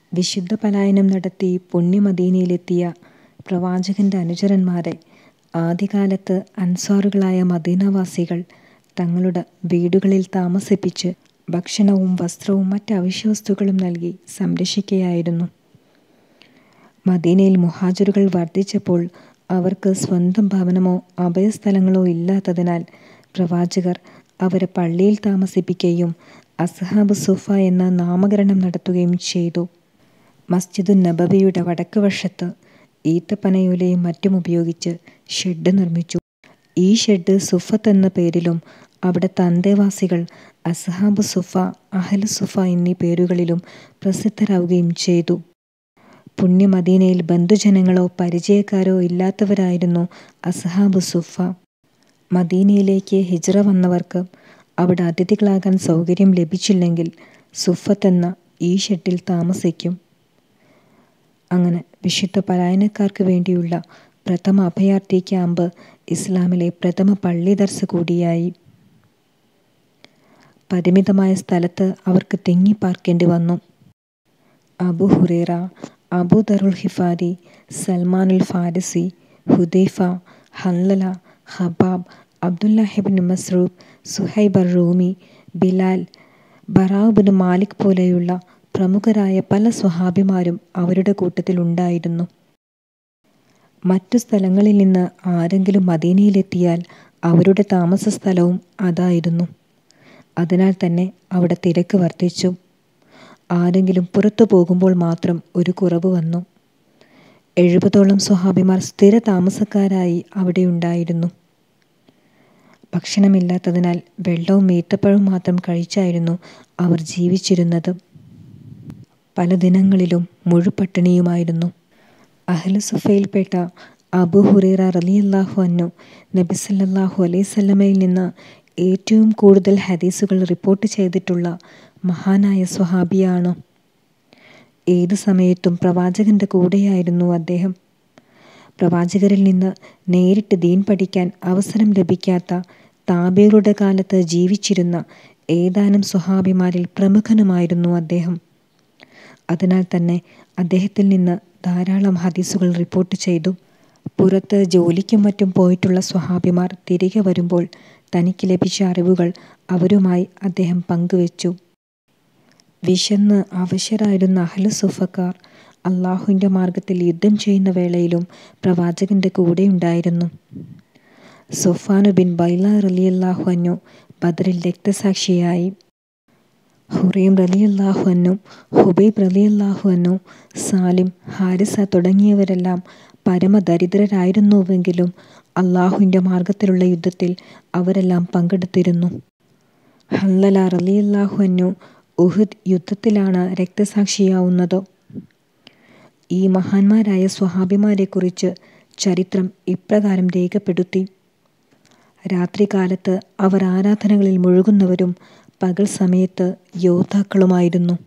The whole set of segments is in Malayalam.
വിശുദ്ധ പലായനം നടത്തി പുണ്യമദീനയിലെത്തിയ പ്രവാചകന്റെ അനുചരന്മാരെ ആദ്യകാലത്ത് അൻസ്വാറുകളായ മദീനവാസികൾ തങ്ങളുടെ വീടുകളിൽ താമസിപ്പിച്ച് ഭക്ഷണവും വസ്ത്രവും മറ്റ് അവശ്യവസ്തുക്കളും നൽകി സംരക്ഷിക്കുകയായിരുന്നു. മദീനയിൽ മുഹാജിറുകൾ വർദ്ധിച്ചപ്പോൾ അവർക്ക് സ്വന്തം ഭവനമോ അഭയസ്ഥലങ്ങളോ ഇല്ലാത്തതിനാൽ പ്രവാചകർ അവരെ പള്ളിയിൽ താമസിപ്പിക്കുകയും അസ്ഹാബ് സുഫ എന്ന നാമകരണം നടത്തുകയും ചെയ്തു. മസ്ജിദുൻ നബവിയുടെ വടക്ക് വശത്ത് ഈത്തപ്പനയോലയും മറ്റും ഉപയോഗിച്ച് ഷെഡ് നിർമ്മിച്ചു. ഈ ഷെഡ് സുഫത്ത് എന്ന പേരിലും അവിടത്തെ അന്തേവാസികൾ അസ്ഹാബു സുഫ, അഹ്ലു സുഫ എന്നീ പേരുകളിലും പ്രസിദ്ധരാവുകയും ചെയ്തു. പുണ്യമദീനയിൽ ബന്ധുജനങ്ങളോ പരിചയക്കാരോ ഇല്ലാത്തവരായിരുന്നു അസ്ഹാബു സുഫ. മദീനയിലേക്ക് ഹിജ്റ വന്നവർക്ക് അവിടെ അതിഥികളാകാൻ സൗകര്യം ലഭിച്ചില്ലെങ്കിൽ സുഫത്ത് എന്ന ഈ ഷെഡിൽ താമസിക്കും. അങ്ങനെ വിശുദ്ധ പലായനക്കാർക്ക് വേണ്ടിയുള്ള പ്രഥമ അഭയാർത്ഥി ക്യാമ്പ് ഇസ്ലാമിലെ പ്രഥമ പള്ളി ദർസ് കൂടിയായി. പരിമിതമായ സ്ഥലത്ത് അവർക്ക് തിങ്ങിപ്പാർക്കേണ്ടി വന്നു. Abu Hurairah, Abu Dharr al Ghifari, Salman al Farisi, Hudhaifa, Hanzala, Khabbab, Abdullah ibn Masud, Suhaib ar Rumi, Bilal, Bara bin Malik പോലെയുള്ള പ്രമുഖരായ പല സ്വഹാബിമാരും അവരുടെ കൂട്ടത്തിൽ ഉണ്ടായിരുന്നു. മറ്റു സ്ഥലങ്ങളിൽ നിന്ന് ആരെങ്കിലും മദീനയിലെത്തിയാൽ അവരുടെ താമസസ്ഥലവും അതായിരുന്നു. അതിനാൽ തന്നെ അവിടെ തിരക്ക് വർദ്ധിച്ചു. ആരെങ്കിലും പുറത്തു പോകുമ്പോൾ മാത്രം ഒരു കുറവ് വന്നു. എഴുപതോളം സ്വഹാബിമാർ സ്ഥിരതാമസക്കാരായി അവിടെയുണ്ടായിരുന്നു. ഭക്ഷണമില്ലാത്തതിനാൽ വെള്ളവും ഈത്തപ്പഴവും മാത്രം കഴിച്ചായിരുന്നു അവർ ജീവിച്ചിരുന്നത്. പല ദിനങ്ങളിലും മുഴുപട്ടിണിയുമായിരുന്നു. അഹ്ലു സുഫയിൽപ്പെട്ട അബൂ ഹുറൈറ റളിയല്ലാഹു അൻഹു നബി സല്ലല്ലാഹു അലൈഹി വസല്ലമയിൽ നിന്ന് ഏറ്റവും കൂടുതൽ ഹദീസുകൾ റിപ്പോർട്ട് ചെയ്തിട്ടുള്ള മഹാനായ സ്വഹാബിയാണ്. ഏത് സമയത്തും പ്രവാചകന്റെ കൂടെയായിരുന്നു അദ്ദേഹം. പ്രവാചകരിൽ നിന്ന് നേരിട്ട് ദീൻ പഠിക്കാൻ അവസരം ലഭിക്കാത്ത താബിഈങ്ങളുടെ കാലത്ത് ജീവിച്ചിരുന്ന ഏതാനും സ്വഹാബിമാരിൽ പ്രമുഖനുമായിരുന്നു അദ്ദേഹം. അതിനാൽ തന്നെ അദ്ദേഹത്തിൽ നിന്ന് ധാരാളം ഹദീസുകൾ റിപ്പോർട്ട് ചെയ്തു. പുറത്ത് ജോലിക്കും മറ്റും പോയിട്ടുള്ള സ്വഹാബിമാർ തിരികെ വരുമ്പോൾ തനിക്ക് ലഭിച്ച അറിവുകൾ അവരുമായി അദ്ദേഹം പങ്കുവച്ചു. വിശന്ന് അവശരായിരുന്ന അഹ്ലു സുഫക്കാർ അല്ലാഹുവിന്റെ മാർഗ്ഗത്തിൽ യുദ്ധം ചെയ്യുന്ന വേളയിലും പ്രവാചകന്റെ കൂടെയുണ്ടായിരുന്നു. സ്വഫ്വാനു ബിൻ ബൈല റളിയല്ലാഹു അൻഹു ബദറിൽ രക്തസാക്ഷിയായി. ഹുറൈം റളിയല്ലാഹു അൻഹു, ഹുബൈബ് റളിയല്ലാഹു അൻഹു, സാലിം, ഹാരിസ തുടങ്ങിയവരെല്ലാം പരമദരിദ്രരായിരുന്നുവെങ്കിലും അല്ലാഹുവിന്റെ മാർഗ്ഗത്തിലുള്ള യുദ്ധത്തിൽ അവരെല്ലാം പങ്കെടുത്തിരുന്നു. ഹൻളല റളിയല്ലാഹു അൻഹു ഉഹുദ് യുദ്ധത്തിലാണ് രക്തസാക്ഷിയാവുന്നത്. ഈ മഹാന്മാരായ സ്വഹാബിമാരെക്കുറിച്ച് ചരിത്രം ഇപ്രകാരം രേഖപ്പെടുത്തി. രാത്രികാലത്ത് അവർ ആരാധനകളിൽ മുഴുകുന്നവരും പകൽ സമയത്ത് യോദ്ധാക്കളുമായിരുന്നു.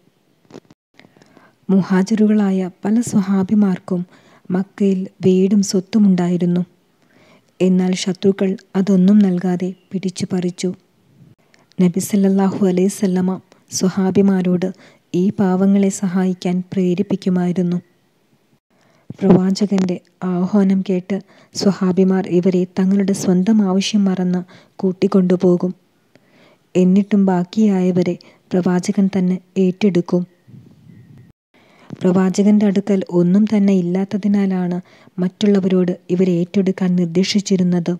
മുഹാജിറുകളായ പല സ്വഹാബിമാർക്കും മക്കയിൽ വീടും സ്വത്തുമുണ്ടായിരുന്നു. എന്നാൽ ശത്രുക്കൾ അതൊന്നും നൽകാതെ പിടിച്ചുപറിച്ചു. നബി സല്ലല്ലാഹു അലൈഹി വസല്ലമ സ്വഹാബിമാരോട് ഈ പാവങ്ങളെ സഹായിക്കാൻ പ്രേരിപ്പിക്കുമായിരുന്നു. പ്രവാചകന്റെ ആഹ്വാനം കേട്ട് സ്വഹാബിമാർ ഇവരെ തങ്ങളുടെ സ്വന്തം ആവശ്യം മറന്ന് കൂട്ടിക്കൊണ്ടുപോകും. എന്നിട്ടും ബാക്കിയായവരെ പ്രവാചകൻ തന്നെ ഏറ്റെടുക്കും. പ്രവാചകന്റെ അടുക്കൽ ഒന്നും തന്നെ ഇല്ലാത്തതിനാലാണ് മറ്റുള്ളവരോട് ഇവരെ ഏറ്റെടുക്കാൻ നിർദ്ദേശിച്ചിരുന്നത്.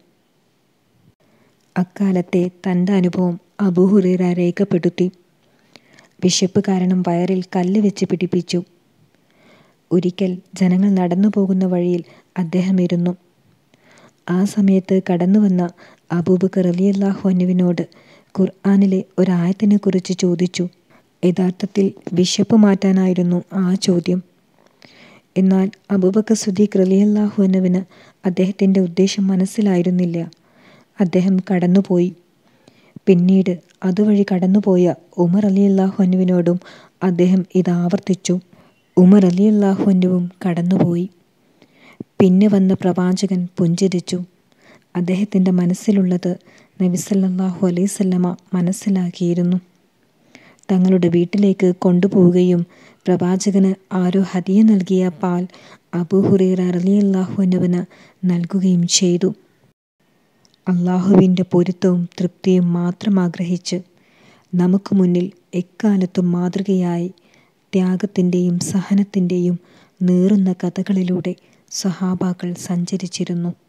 അക്കാലത്തെ തന്റെ അനുഭവം അബൂ ഹുറൈറ രേഖപ്പെടുത്തി. വിശപ്പ് കാരണം വയറിൽ കല്ല് വെച്ച് പിടിപ്പിച്ചു. ഒരിക്കൽ ജനങ്ങൾ നടന്നുപോകുന്ന വഴിയിൽ അദ്ദേഹം ഇരുന്നു. ആ സമയത്ത് കടന്നുവന്ന അബൂബക്കർ റളിയല്ലാഹു അൻഹുവിനോട് ഖുർആനിലെ ഒരായത്തിനെക്കുറിച്ച് ചോദിച്ചു. യഥാർത്ഥത്തിൽ വിശപ്പ് മാറ്റാനായിരുന്നു ആ ചോദ്യം. എന്നാൽ അബൂബക്കർ സിദ്ദീഖ് റളിയല്ലാഹു അൻഹുവിന് അദ്ദേഹത്തിന്റെ ഉദ്ദേശം മനസ്സിലായിരുന്നില്ല. അദ്ദേഹം കടന്നുപോയി. പിന്നീട് അതുവഴി കടന്നുപോയ ഉമർ റളിയല്ലാഹു അൻഹുവിനോടും അദ്ദേഹം ഇത് ആവർത്തിച്ചു. ഉമർ റളിയല്ലാഹു അൻഹുവും കടന്നുപോയി. പിന്നെ വന്ന പ്രവാചകൻ പുഞ്ചിരിച്ചു. അദ്ദേഹത്തിന്റെ മനസ്സിലുള്ളത് നബി സല്ലല്ലാഹു അലൈഹി വസല്ലമ മനസ്സിലാക്കിയിരുന്നു. തങ്ങളുടെ വീട്ടിലേക്ക് കൊണ്ടുപോവുകയും പ്രവാചകന് ആരോ ഹദിയ നൽകിയ പാൽ അബൂ ഹുറൈറ റളിയല്ലാഹു അൻഹുവിന് നൽകുകയും ചെയ്തു. അല്ലാഹുവിന്റെ പൊരുത്തവും തൃപ്തിയും മാത്രം ആഗ്രഹിച്ച് നമുക്ക് മുന്നിൽ എക്കാലത്തും മാതൃകയായി ത്യാഗത്തിന്റെയും സഹനത്തിന്റെയും നീറുന്ന കഥകളിലൂടെ സ്വഹാബാക്കൾ സഞ്ചരിച്ചിരുന്നു.